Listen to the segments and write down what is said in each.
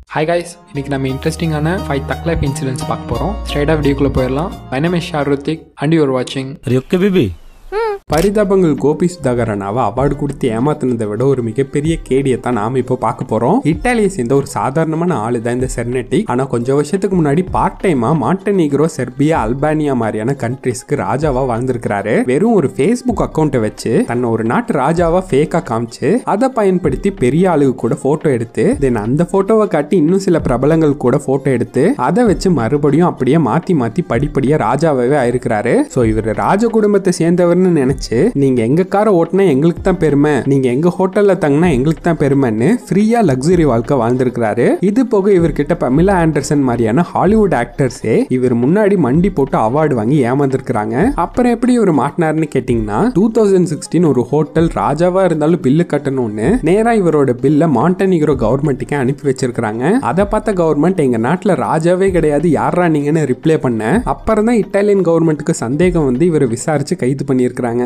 Hi guys இன்னைக்கு நம்ம இன்ட்ரெஸ்டிங்கான ஃபைவ் தக் லைஃப் இன்சிடென்ட்ஸ் பார்க்க போகிறோம் ஸ்ட்ரைட்டாக வீடியோக்குள்ளே போயிடலாம் my name is Sharuthik and you're வாட்சிங் Are you okay, baby? Parithabangal Gopi சுதாகரனாவை அவார்டு கொடுத்து ஏமாத்தினதை விட ஒரு மிகப்பெரிய கேடியை தான் நாம இப்போ பார்க்க போறோம் இட்டாலியை சேர்ந்த ஒரு சாதாரணமான ஆளு தான் இந்த செர்னெட்டிக் ஆனா கொஞ்சம் வருஷத்துக்கு முன்னாடி பார்ட் டைமா மாண்டனீக்ரோ செர்பியா அல்பானியா மாதிரியான கண்ட்ரிஸ்க்கு ராஜாவா வாழ்ந்திருக்கிறாரு வெறும் ஒரு ஃபேஸ்புக் அக்கௌண்ட்டை வச்சு தன்னை ஒரு நாட்டு ராஜாவா ஃபேக்கா காமிச்சு அதை பயன்படுத்தி பெரிய ஆளுக்கு கூட போட்டோ எடுத்து தென் அந்த போட்டோவை காட்டி இன்னும் சில பிரபலங்கள் கூட போட்டோ எடுத்து அதை வச்சு மறுபடியும் அப்படியே மாத்தி மாத்தி படிப்படியா ராஜாவே ஆயிருக்கிறாரு சோ இவர் ராஜ குடும்பத்தை சேர்ந்தவர்னு நினைச்சு நீங்க எங்க காரை ஓட்டினா எங்களுக்கு தான் பெருமை நீங்க எங்க ஹோட்டல்ல தங்கினா எங்களுக்கு தான் பெருமைன்னு ஃப்ரீயா லக்ஸுரி வாழ்க்கை வாழ்ந்திருக்கிறாரு இது போக இவர்கிட்ட பமிலா ஆண்டர்சன் மாதிரியான ஹாலிவுட் ஆக்டர்ஸே இவர் முன்னாடி மண்டி போட்டு அவார்டு வாங்கி ஏமாந்துருக்காங்க அப்புறம் எப்படி இவர் மாட்டினாருன்னு கேட்டீங்கன்னா டூ தௌசண்ட் சிக்ஸ்டீன் ஒரு ஹோட்டல் ராஜாவா இருந்தாலும் பில்லு கட்டணும்னு நேரா இவரோட பில்ல மாண்டனிகிரோ கவர்மெண்ட்டுக்கு அனுப்பி வச்சிருக்காங்க அதை பார்த்த கவர்மெண்ட் எங்க நாட்டுல ராஜாவே கிடையாது யாரா நீங்கன்னு ரிப்ளை பண்ண அப்புறம் தான் இட்டாலியன் கவர்மெண்ட்டுக்கு சந்தேகம் வந்து இவரை விசாரிச்சு கைது பண்ணியிருக்கிறாங்க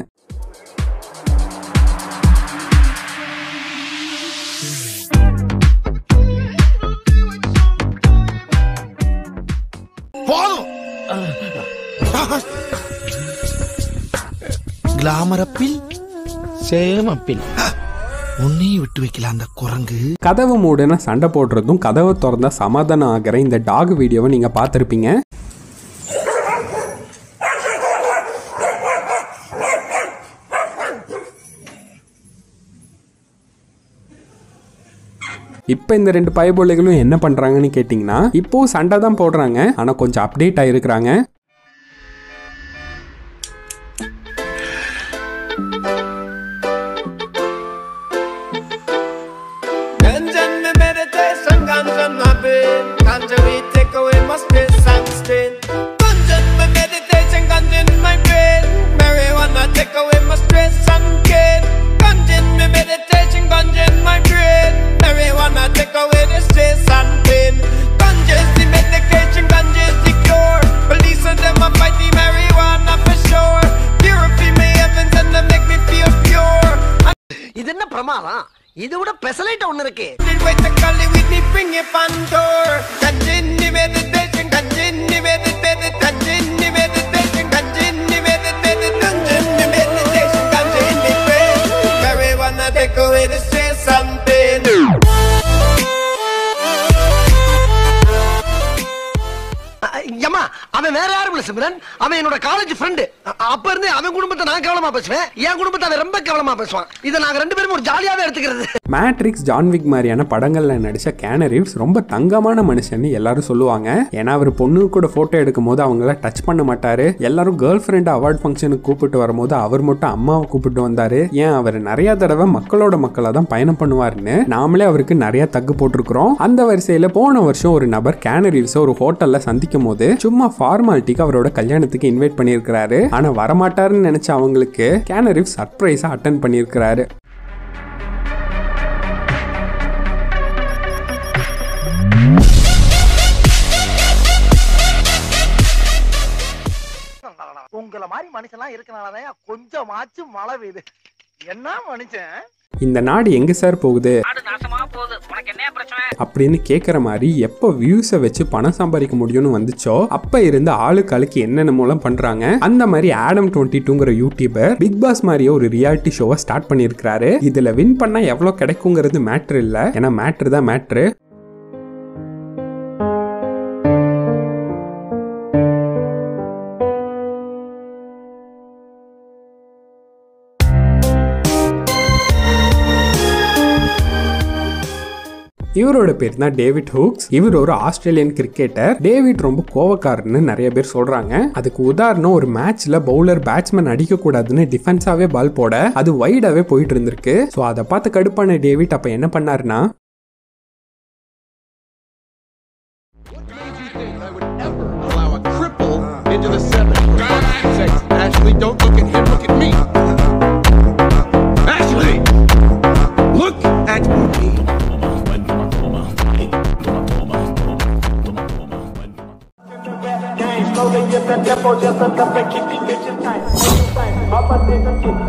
கிளாமர் அப்பில் சேம் அப்பில் உன்னையும் விட்டு வைக்கல அந்த குரங்கு கதவு மூடுனா சண்டை போடுறதும் கதவை திறந்தா சமாதானம் ஆகிற இந்த டாக் வீடியோவை நீங்க பார்த்திருப்பீங்க இப்போ இந்த ரெண்டு பயபொல்லைகளும் என்ன பண்றாங்கன்னு கேட்டிங்கன்னா இப்போ சண்டை தான் போடுறாங்க ஆனா கொஞ்சம் அப்டேட் ஆயிருக்கிறாங்க Ganja me meditation, ganja my brain. Ganja we take away my stress and strain. Ganja me meditation, ganja in my brain. Marijuana take away my stress and pain. Ganja in me meditation, ganja in my brain. Marijuana take away the stress and pain. Ganja is the medication, ganja is the cure. Police and them a fight the marijuana for sure. Purify me heavens and they make me feel pure. இது என்ன பிரமாதம் இது விட பெசலைட் ஒண்ணு இருக்கு Did wait to call it with me, bring it on door. Continue meditation, continue meditation, continue meditation, continue meditation, continue meditation, continue prayer. Marijuana take away the stress and pain. ஏமா அவன் வேற யாரும் இல்ல சிம்ரன் அவன் என்னோட காலேஜ் ஃப்ரெண்டு அப்ப இருந்து அவன் குடும்பத்தை நான் கவனமா பேசுவேன் என் குடும்பத்தை அவன் ரொம்ப கவனமா பேசுவான் இதை நாங்க ரெண்டு பேரும் ஒரு ஜாலியாவே எடுத்துக்கிறது மேட்ரிக்ஸ் ஜான்விக் மாதிரியான படங்கள்ல நடிச்ச கேனரிவ்ஸ் ரொம்ப தங்கமான மனுஷன்னு எல்லாரும் சொல்லுவாங்க ஏன்னா அவர் பொண்ணு கூட போட்டோ எடுக்கும் போது அவங்கள டச் பண்ண மாட்டாரு எல்லாரும் கேர்ள் ஃப்ரெண்ட் அவார்ட் ஃபங்க்ஷனுக்கு கூப்பிட்டு வரும்போது அவர் மட்டும் அம்மாவை கூப்பிட்டு வந்தாரு ஏன் அவர் நிறைய தடவை மக்களோட மக்களா தான் பயணம் பண்ணுவாருன்னு நாமளே அவருக்கு நிறைய தக்கு போட்டிருக்கிறோம் அந்த வரிசையில போன வருஷம் ஒரு நபர் கேனரிவ்ஸ் ஒரு ஹோட்டல்ல சந்திக்கும் போது சும்மா ஃபார்மாலிட்டிக்கு அவரோட கல்யாணத்துக்கு இன்வைட் பண்ணியிருக்கிறாரு ஆனா வரமாட்டாருன்னு நினைச்ச அவங்களுக்கு கேனரிவ் சர்ப்ரைஸா அட்டன் பண்ணியிருக்கிறாரு உங்கள மாதிரி மனுஷன்லாம் இருக்கனாலதான் கொஞ்சமாச்சும் மழை பெய்யுது என்ன மனுஷன் இந்த நாடு எங்க சார் போகுது அப்படின்னு கேட்குற மாதிரி எப்போ வியூஸை வச்சு பணம் சம்பாதிக்க முடியும்னு வந்துச்சோ அப்ப இருந்து ஆளுக்கு ஆளுக்கு என்னென்ன மூலம் பண்றாங்க அந்த மாதிரி ஆடம் டுவெண்ட்டி டூங்கிற யூடியூபர் பிக் பாஸ் மாதிரியே ஒரு ரியாலிட்டி ஷோவை ஸ்டார்ட் பண்ணியிருக்கிறாரு இதுல வின் பண்ணா எவ்வளவு கிடைக்குங்கிறது மேட்ரு இல்ல ஏன்னா மேட்ரு தான் மேட்ரு இவரோட பேர் தான் டேவிட் ஹூக்ஸ் இவர் ஒரு ஆஸ்திரேலியன் கிரிக்கெட்டர் டேவிட் ரொம்ப கோவக்காரன்னு நிறைய பேர் சொல்றாங்க அதுக்கு உதாரணம் ஒரு மேட்ச்ல பவுலர் பேட்ஸ்மேன் அடிக்க கூடாதுன்னு டிஃபென்ஸாவே பால் போட அது வைடாவே போயிட்டு இருந்திருக்கு ஸோ அதை பார்த்து கடுப்பான டேவிட் அப்ப என்ன பண்ணாருன்னா allow a cripple into the seven. Ashley, don't look at him, look at me. Ashley! Look at me. Slowly get the tempo just enough to keep these bitches tight. Up a nigga,